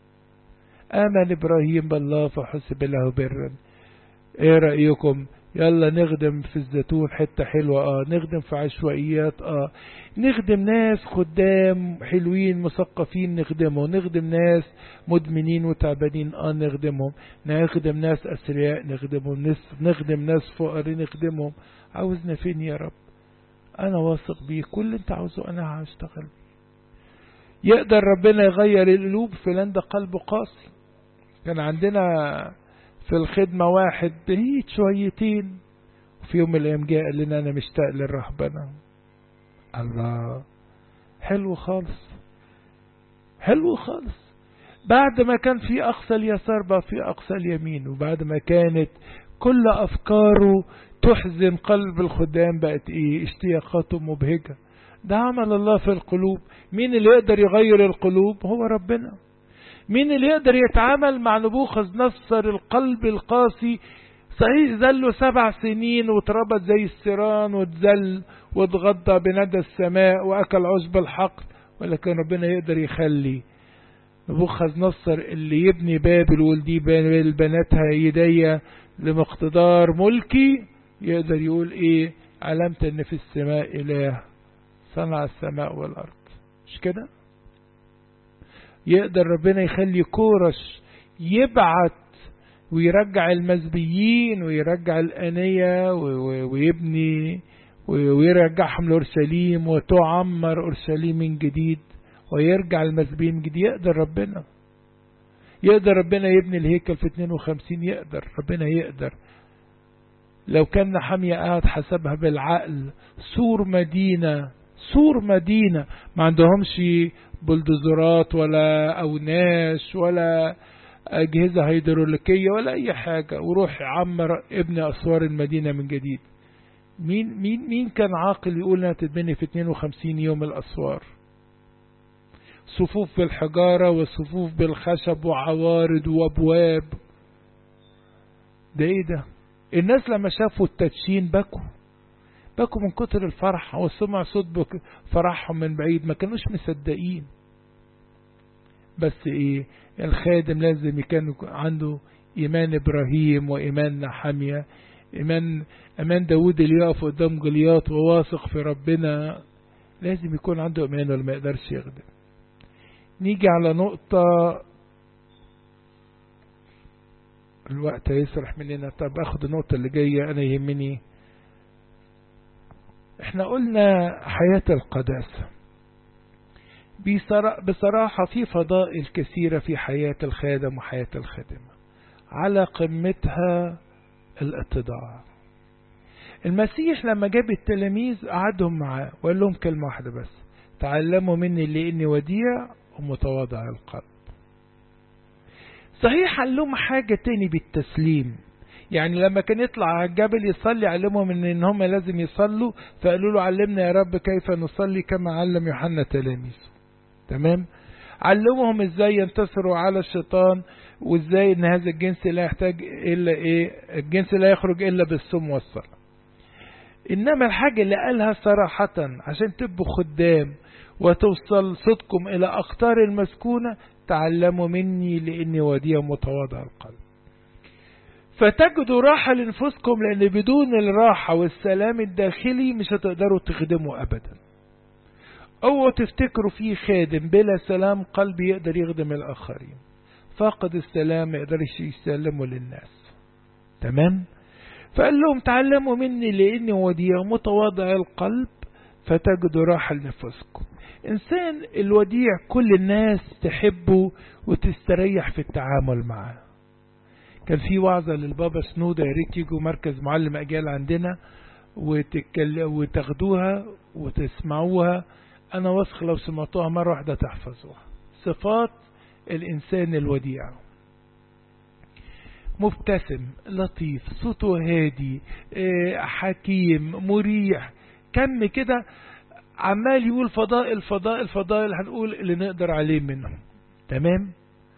آمن إبراهيم بالله فحسب له برا إيه رأيكم يلا نخدم في الزيتون حتة حلوة اه نخدم في عشوائيات اه نخدم ناس خدام حلوين مثقفين نخدمهم نخدم ناس مدمنين وتعبانين اه نخدمهم نخدم ناس أثرياء نخدمهم نخدم ناس فقراء نخدمهم عاوزنا فين يا رب انا واثق بيه كل اللي انت عاوزه انا هشتغل يقدر ربنا يغير القلوب فلان ده قلبه قاسي كان عندنا في الخدمة واحد بعيد شويتين وفي يوم من الأيام جاء قال لنا أنا مشتاق للرهبنة الله حلو خالص حلو خالص بعد ما كان في أقصى اليسار بقى في أقصى اليمين وبعد ما كانت كل أفكاره تحزن قلب الخدام بقت إيه اشتياقاته مبهجة ده عمل الله في القلوب مين اللي يقدر يغير القلوب هو ربنا مين اللي يقدر يتعامل مع نبوخذ نصر القلب القاسي صحيح ذله سبع سنين واتربط زي السيران واتذل واتغطى بندى السماء واكل عشب الحقل ولكن ربنا يقدر يخلي نبوخذ نصر اللي يبني بابل ولدي بابل بناتها يديا لمقتدار ملكي يقدر يقول ايه علمت ان في السماء اله صنع السماء والارض مش كده يقدر ربنا يخلي كورش يبعت ويرجع المزبيين ويرجع الأنية ويبني ويرجعهم لأورشليم وتعمر أورشليم من جديد ويرجع المزبيين من جديد يقدر ربنا يقدر ربنا يبني الهيكل في 52 يقدر ربنا يقدر لو كان حمية قاعد حسبها بالعقل سور مدينة سور مدينة ما عندهمش بلدوزرات ولا أوناش ولا أجهزة هيدروليكية ولا أي حاجة وروح عمر ابن أسوار المدينة من جديد مين مين مين كان عاقل يقول انها تتبني في 52 يوم الأسوار صفوف بالحجارة وصفوف بالخشب وعوارض وأبواب ده ايه ده الناس لما شافوا التدشين بكوا بكوا من كتر الفرح وسمع صوت بك- فرحهم من بعيد ما كانوش مصدقين بس ايه الخادم لازم يكون يكون عنده ايمان ابراهيم وايمان نحمية ايمان ايمان داود اللي يقف قدام جليات وواثق في ربنا لازم يكون عنده ايمان ولا ما يقدرش يخدم نيجي على نقطة الوقت هيسرح مننا طب اخد النقطة اللي جاية انا يهمني احنا قلنا حياة القداسة بصرا- بصراحة في فضائل كثيرة في حياة الخادم وحياة الخادمة على قمتها الاتضاع المسيح لما جاب التلاميذ قعدهم معاه وقال لهم كلمة واحدة بس تعلموا مني لاني وديع ومتواضع القلب صحيح قال لهم حاجة تاني بالتسليم يعني لما كان يطلع على الجبل يصلي علمهم ان ان هم لازم يصلوا فقالوا له علمنا يا رب كيف نصلي كما علم يوحنا تلاميذه تمام علمهم ازاي ينتصروا على الشيطان وازاي ان هذا الجنس لا يحتاج الا ايه الجنس لا يخرج الا بالصوم والصلاة انما الحاجة اللي قالها صراحة عشان تبقوا خدام وتوصل صدقكم الى اقطار المسكونة تعلموا مني لاني وديع متواضع القلب فتجدوا راحة لنفسكم لأن بدون الراحة والسلام الداخلي مش هتقدروا تخدموا أبدا اوعوا تفتكروا في خادم بلا سلام قلبي يقدر يخدم الآخرين فاقد السلام ما يقدرش يسلمه للناس تمام فقال لهم تعلموا مني لأني وديع متواضع القلب فتجدوا راحة لنفسكم إنسان الوديع كل الناس تحبه وتستريح في التعامل معه كان في وعظة للبابا سنودة يا ريت يجوا مركز معلم أجيال عندنا وتتكل... وتاخدوها وتسمعوها أنا واثق لو سمعتوها مرة واحدة تحفظوها صفات الإنسان الوديع مبتسم لطيف صوته هادي آه، حكيم مريح كم كده عمال يقول فضائل فضائل فضائل هنقول اللي نقدر عليه منهم تمام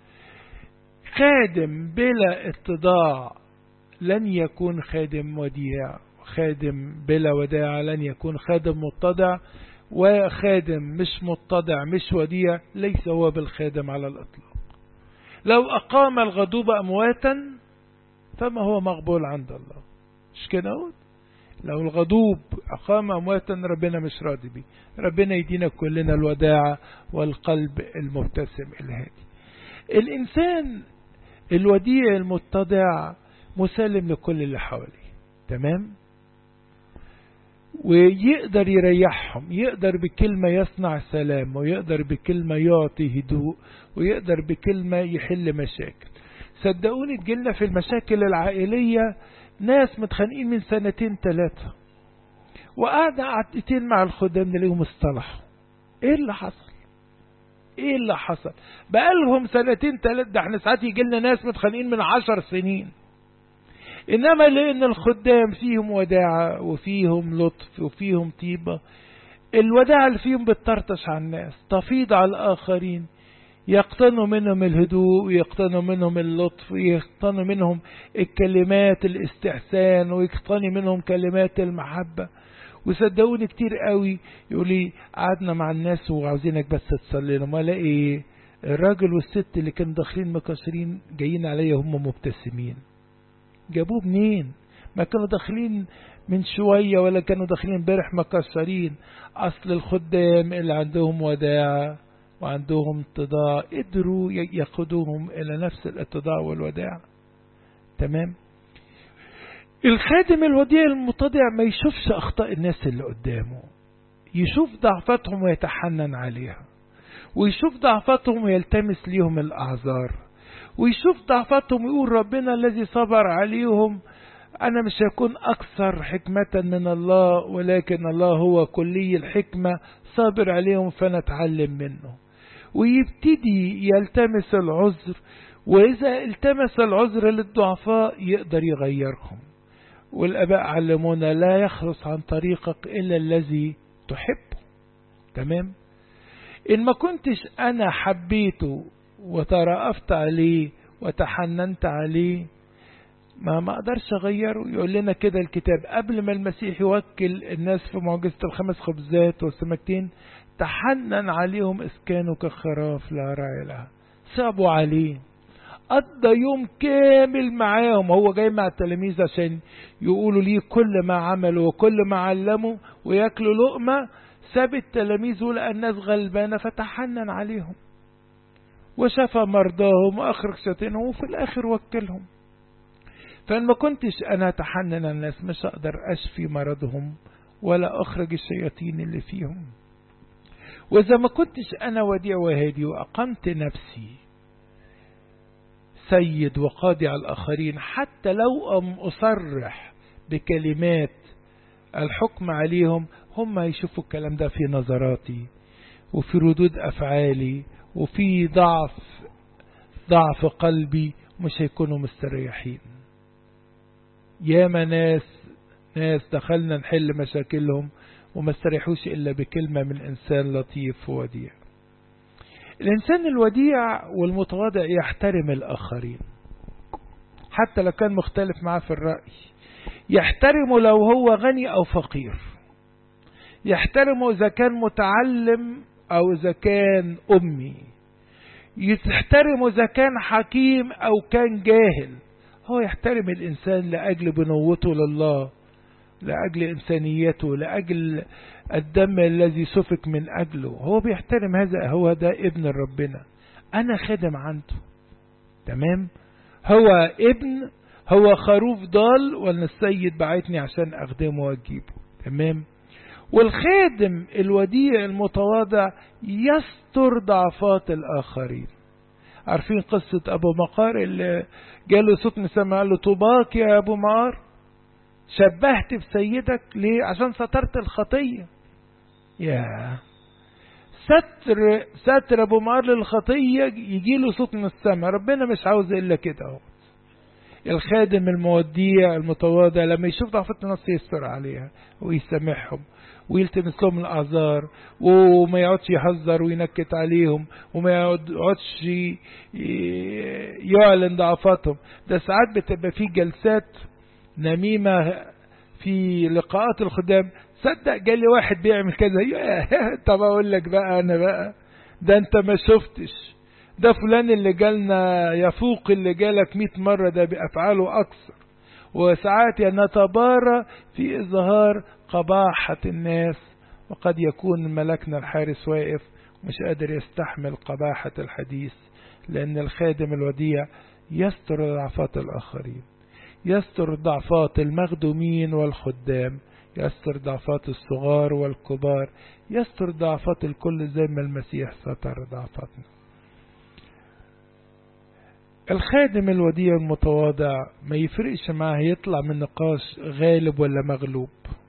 خادم بلا اتضاع لن يكون خادم وديع خادم بلا وداع لن يكون خادم متضع وخادم مش متضع مش وديع ليس هو بالخادم على الإطلاق لو أقام الغضوب أمواتا فما هو مقبول عند الله مش كده هو؟ لو الغضوب أقام أمواتا ربنا مش راضي بيه ربنا يدينا كلنا الوداعة والقلب المبتسم الهادي الإنسان الوديع المتضع مسلم لكل اللي حواليه تمام ويقدر يريحهم يقدر بكلمة يصنع سلام ويقدر بكلمة يعطي هدوء ويقدر بكلمة يحل مشاكل صدقوني تجيلنا في المشاكل العائلية ناس متخانقين من سنتين ثلاثة وقعد قعدتين مع الخدام نلاقيهم اصطلحوا ايه اللي حصل ايه اللي حصل بقالهم سنتين ثلاثة ده احنا ساعات يجي لنا ناس متخانقين من عشر سنين انما لان الخدام فيهم وداعة وفيهم لطف وفيهم طيبة الوداعة اللي فيهم بتطرطش على الناس تفيض على الاخرين يقتنوا منهم الهدوء ويقتنوا منهم اللطف ويقتنوا منهم الكلمات الاستحسان ويقتني منهم كلمات المحبة وصدقوني كتير قوي يقول لي قعدنا مع الناس وعاوزينك بس تصلي لهم ولا ايه الراجل والست اللي كانوا داخلين مكسرين جايين عليا هم مبتسمين جابوه منين ما كانوا داخلين من شوية ولا كانوا داخلين امبارح مكسرين اصل الخدام اللي عندهم وداع وعندهم اتضاع قدروا يقودوهم الى نفس الاتضاع والوداع تمام الخادم الوديع المتضع ما يشوفش اخطاء الناس اللي قدامه يشوف ضعفاتهم ويتحنن عليها ويشوف ضعفاتهم ويلتمس ليهم الاعذار ويشوف ضعفاتهم ويقول ربنا الذي صبر عليهم أنا مش هكون أكثر حكمة من الله ولكن الله هو كلي الحكمة صابر عليهم فنتعلم منه ويبتدي يلتمس العذر وإذا التمس العذر للضعفاء يقدر يغيرهم والآباء علمونا لا يخلص عن طريقك إلا الذي تحبه تمام إن ما كنتش أنا حبيته وترأفت عليه وتحننت عليه ما ما اقدرش اغيره يقول لنا كده الكتاب قبل ما المسيح يوكل الناس في معجزة الخمس خبزات والسمكتين تحنن عليهم اسكانوا كخراف لا راعي لها صعبوا عليه قضى يوم كامل معاهم هو جاي مع التلاميذ عشان يقولوا ليه كل ما عملوا وكل ما علموا وياكلوا لقمة ساب التلاميذ ولقى الناس غلبانة فتحنن عليهم وشفى مرضاهم وأخرج شتينهم وفي الآخر وكلهم فإن ما كنتش أنا أتحنن على الناس مش أقدر أشفي مرضهم ولا أخرج الشياطين اللي فيهم وإذا ما كنتش أنا وديع وهادي وأقمت نفسي سيد وقاضي على الآخرين حتى لو أم أصرح بكلمات الحكم عليهم هم يشوفوا الكلام ده في نظراتي وفي ردود أفعالي وفي ضعف ضعف قلبي مش هيكونوا مستريحين ياما ناس ناس دخلنا نحل مشاكلهم وما استريحوش إلا بكلمة من إنسان لطيف ووديع الإنسان الوديع والمتواضع يحترم الآخرين حتى لو كان مختلف معاه في الرأي يحترمه لو هو غني أو فقير يحترمه إذا كان متعلم أو إذا كان أمي يحترمه إذا كان حكيم أو كان جاهل هو يحترم الإنسان لأجل بنوته لله لأجل إنسانيته لأجل الدم الذي سفك من أجله هو بيحترم هذا هو ده ابن ربنا أنا خدم عنده تمام هو ابن هو خروف ضال وأنا السيد بعتني عشان أخدمه وأجيبه تمام والخادم الوديع المتواضع يستر ضعفات الآخرين عارفين قصة أبو مقار اللي جاله صوت من السماء قال له طوباك يا أبو مقار شبهت بسيدك ليه عشان سترت الخطية يا ستر ستر ابو مقار للخطية يجي له صوت من السماء ربنا مش عاوز الا كده اهو الخادم الموديع المتواضع لما يشوف ضعفات الناس يستر عليها ويسامحهم ويلتمس لهم الاعذار وما يقعدش يهزر وينكت عليهم وما يقعدش يعلن ضعفاتهم ده ساعات بتبقى في جلسات نميمة في لقاءات الخدام صدق جالي واحد بيعمل كذا طب اقول لك بقى انا بقى ده انت ما شفتش ده فلان اللي جالنا يفوق اللي جالك مئة مرة ده بأفعاله أكثر وساعات نتبارى في إظهار قباحة الناس وقد يكون ملكنا الحارس واقف مش قادر يستحمل قباحة الحديث لأن الخادم الوديع يستر ضعفات الآخرين يستر ضعفات المخدومين والخدام يستر ضعفات الصغار والكبار يستر ضعفات الكل زي ما المسيح ستر ضعفاتنا الخادم الوديع المتواضع ما يفرقش معاه يطلع من نقاش غالب ولا مغلوب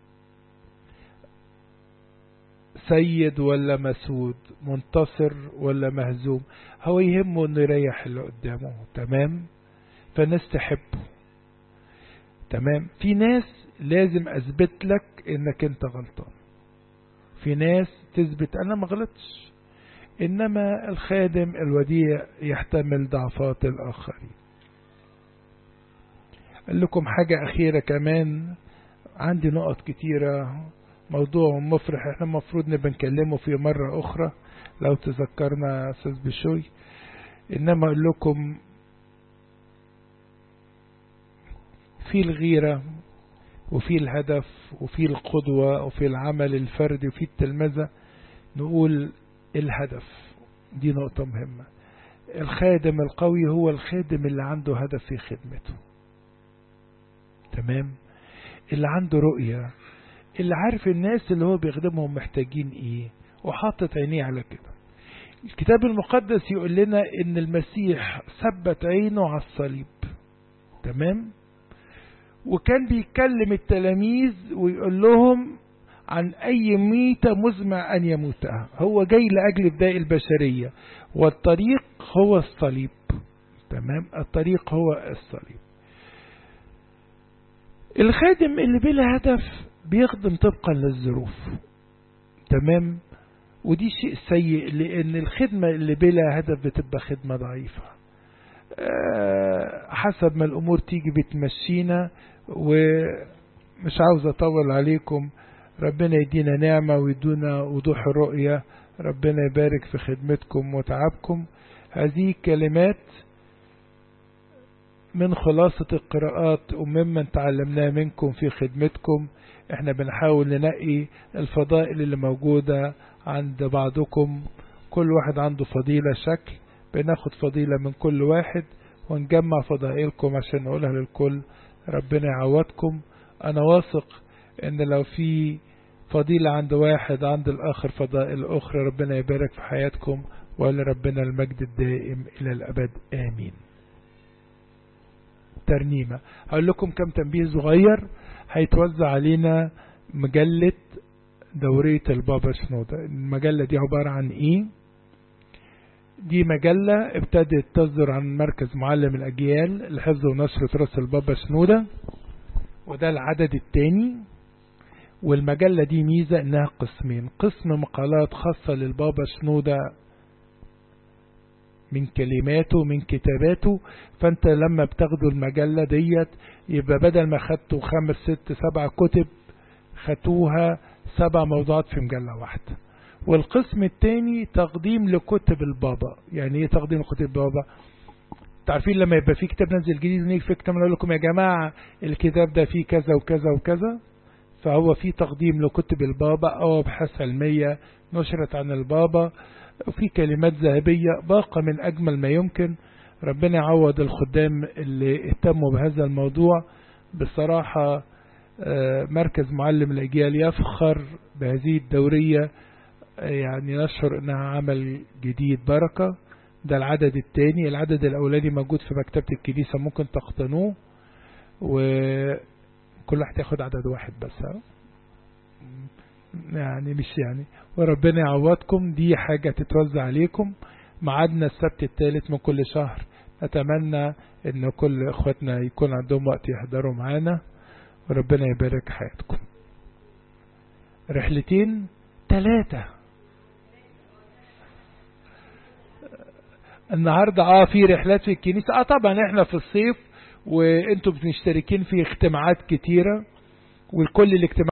سيد ولا مسود منتصر ولا مهزوم هو يهمه انه يريح اللي قدامه تمام فالناس تحبه تمام في ناس لازم اثبت لك انك انت غلطان في ناس تثبت انا ما غلطش انما الخادم الوديع يحتمل ضعفات الاخرين اقول لكم حاجة اخيرة كمان عندي نقط كتيرة موضوع مفرح احنا المفروض نبقى نكلمه في مرة اخرى لو تذكرنا استاذ بشوي انما اقول لكم في الغيرة وفي الهدف وفي القدوة وفي العمل الفردي وفي التلمذة نقول الهدف دي نقطة مهمة الخادم القوي هو الخادم اللي عنده هدف في خدمته تمام اللي عنده رؤية اللي عارف الناس اللي هو بيخدمهم محتاجين ايه وحاطط عينيه على كده الكتاب المقدس يقول لنا ان المسيح ثبت عينه على الصليب تمام وكان بيكلم التلاميذ ويقول لهم عن أي ميتة مزمع أن يموتها هو جاي لأجل فداء البشرية والطريق هو الصليب تمام الطريق هو الصليب الخادم اللي بلا هدف بيخدم طبقا للظروف تمام ودي شيء سيء لأن الخدمة اللي بلا هدف بتبقى خدمة ضعيفة حسب ما الأمور تيجي بتمشينا ومش عاوز أطول عليكم ربنا يدينا نعمة ويدونا وضوح الرؤية ربنا يبارك في خدمتكم وتعبكم هذه كلمات من خلاصة القراءات وممن تعلمناه منكم في خدمتكم احنا بنحاول ننقي الفضائل اللي موجودة عند بعضكم كل واحد عنده فضيلة شكل بناخد فضيلة من كل واحد ونجمع فضائلكم عشان نقولها للكل ربنا يعوضكم انا واثق ان لو في فضيلة عند واحد عند الاخر فضائل اخرى ربنا يبارك في حياتكم ولربنا المجد الدائم الى الابد امين ترنيمة هقول لكم كم تنبيه صغير هيتوزع علينا مجلة دورية البابا شنودة المجلة دي عبارة عن ايه دي مجلة ابتدت تصدر عن مركز معلم الأجيال لحفظ ونشر تراث البابا شنودة وده العدد الثاني والمجلة دي ميزة انها قسمين قسم مقالات خاصة للبابا شنودة من كلماته من كتاباته فانت لما بتاخدوا المجلة ديت يبقى بدل ما خدتوا خمس ست سبع كتب خدوها سبع موضوعات في مجلة واحدة والقسم الثاني تقديم لكتب البابا يعني ايه تقديم لكتب البابا تعرفين لما يبقى في كتاب نزل جديد ونيجي في كتاب نقول لكم يا جماعة الكتاب ده فيه كذا وكذا وكذا فهو في تقديم لكتب البابا او ابحاث علمية نشرت عن البابا وفي كلمات ذهبية باقة من أجمل ما يمكن ربنا يعوض الخدام اللي اهتموا بهذا الموضوع بصراحة مركز معلم الأجيال يفخر بهذه الدورية يعني نشعر انها عمل جديد بركة ده العدد الثاني العدد الاولاني موجود في مكتبة الكنيسة ممكن تقتنوه وكل واحد ياخد عدد واحد بس يعني مش يعني وربنا يعوضكم دي حاجة تتوزع عليكم معادنا السبت الثالث من كل شهر نتمنى ان كل اخواتنا يكون عندهم وقت يحضروا معانا وربنا يبارك حياتكم رحلتين ثلاثة النهاردة اه في رحلات في الكنيسة اه طبعا احنا في الصيف وانتم مشتركين في اجتماعات كتيرة والكل الاجتماعات